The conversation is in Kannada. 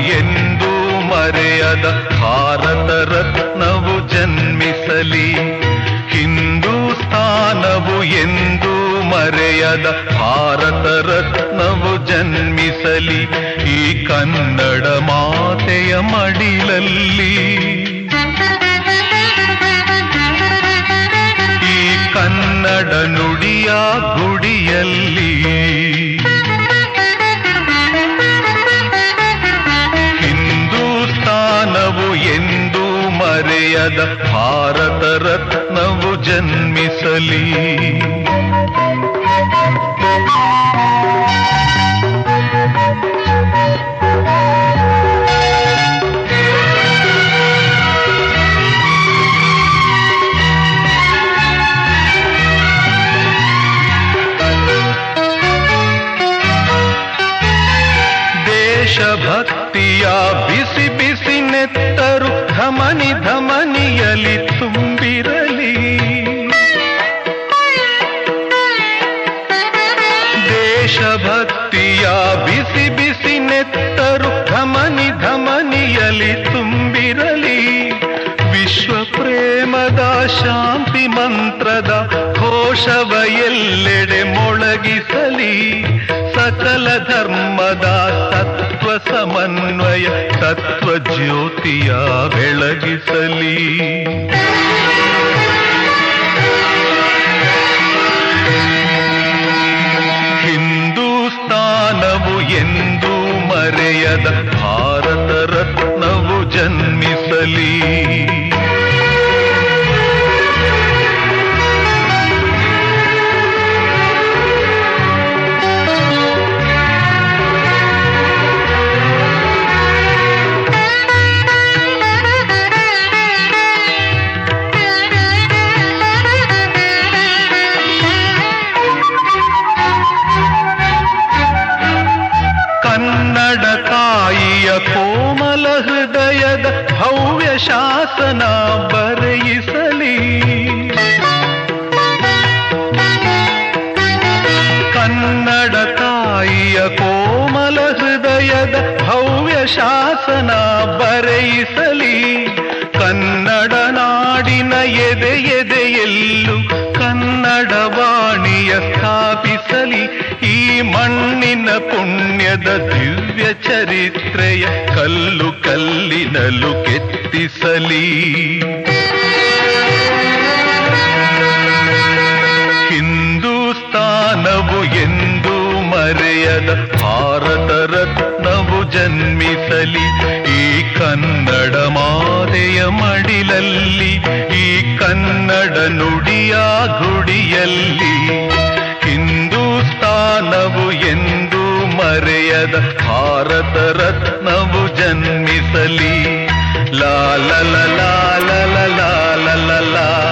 ಎಂದೂ ಮರೆಯದ ಭಾರತ ರತ್ನವು ಜನ್ಮಿಸಲಿ ಹಿಂದೂಸ್ಥಾನವು ಎಂದೂ ಮರೆಯದ ಭಾರತ ರತ್ನವು ಜನ್ಮಿಸಲಿ ಈ ಕನ್ನಡ ಮಾತೆಯ ಮಡಿಲಲ್ಲಿ ಈ ಕನ್ನಡ ನುಡಿಯ ಗುಡಿಯಲ್ಲಿ ಹಿಂದೂಸ್ಥಾನವು ಎಂದೂ ಮರೆಯದ ಭಾರತ ರತ್ನವು ಜನ್ಮಿಸಲಿ ದೇಶಭಕ್ತಿಯ ಬಿಸಿ ಬಿಸಿ ನೆತ್ತರು ಧಮನಿ ಧಮನಿಯಲಿ ತುಂಬಿರಲಿ ದೇಶಭಕ್ತಿಯ ಬಿಸಿ ಬಿಸಿ ನೆತ್ತರು ಧಮನಿ ಧಮನಿಯಲಿ ತುಂಬಿರಲಿ ವಿಶ್ವ ಪ್ರೇಮದ ಶಾಂತಿ ಮಂತ್ರದ ಘೋಷವ ಎಲ್ಲೆಡೆ ಮೊಳಗಿಸಲಿ ಸಕಲ ಧರ್ಮದ ತತ್ವ ಸಮನ್ವಯ ತತ್ವ ಜ್ಯೋತಿಯ ಬೆಳಗಿಸಲಿ ಹಿಂದೂಸ್ಥಾನವು ಎಂದೂ ಮರೆಯದ ಭಾರತ ರತ್ನವು ಜನ್ಮಿಸಲಿ ಕನ್ನಡ ತಾಯಿಯ ಕೋಮಲ ಹೃದಯದ ಭವ್ಯ ಶಾಸನ ಬರೆಯಿಸಲಿ ಕನ್ನಡ ತಾಯಿಯ ಕೋಮಲ ಹೃದಯದ ಭವ್ಯ ಶಾಸನ ಬರೆಯಿಸಲಿ ಕನ್ನಡ ನಾಡಿನ ಎದೆ ಎದೆಯಲ್ಲೂ ಕನ್ನಡ ವಾಣಿಯ ಸ್ಥಾಪಿಸಲಿ ಈ ಮಣ್ಣಿನ ಪುಣ್ಯದ ದಿವ್ಯ ಚರಿತ್ರೆಯ ಕಲ್ಲು ಕಲ್ಲಿನಲು ಕೆತ್ತಿಸಲಿ ಹಿಂದೂಸ್ಥಾನವು ಎಂದೂ ಮರೆಯದ ಭಾರತ ರತ್ನವು ಜನ್ಮಿಸಲಿ ಈ ಕನ್ನಡ ಮಾತೆಯ ಮಡಿಲಲ್ಲಿ ಈ ಕನ್ನಡ ನುಡಿಯ ಗುಡಿಯಲ್ಲಿ ಹಿಂದೂಸ್ಥಾನವು ಎಂದೂ ಮರೆಯದ ಭಾರತ ರತ್ನವು ಜನ್ಮಿಸಲಿ ಲಾ ಲ ಲ ಲಾ ಲ ಲ ಲಾ ಲ ಲ ಲಾ